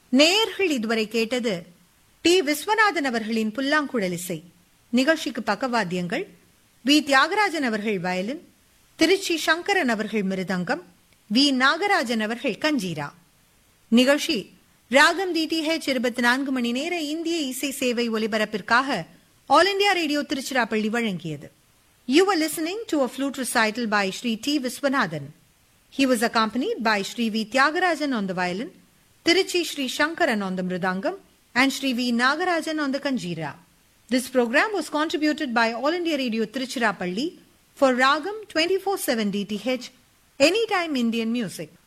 நேயர்கள் இதுவரை கேட்டது டி விஸ்வநாதன் அவர்களின் புல்லாங்குழல் இசை நிகழ்ச்சிக்கு பக்கவாத்தியங்கள் வி தியாகராஜன் அவர்கள் வயலின் திருச்சி சங்கரன் அவர்கள் மிருதங்கம் வி நாகராஜன் அவர்கள் கஞ்சீரா நிகழ்ச்சி ராகம் டிடிஹெச் இருபத்தி நான்கு மணி நேர இந்திய இசை சேவை ஒலிபரப்பிற்காக ஆல் இண்டியா ரேடியோ திருச்சிராப்பள்ளி வழங்கியது you are listening to a flute recital by Shri T Viswanathan He was accompanied by Sri V. Tyagarajan on the violin, Tiruchi Sri Shankaran on the mridangam, and Sri V. Nagarajan on the kanjira. This program was contributed by All India Radio Tiruchirappalli for Ragam 24/7 DTH Anytime Indian Music.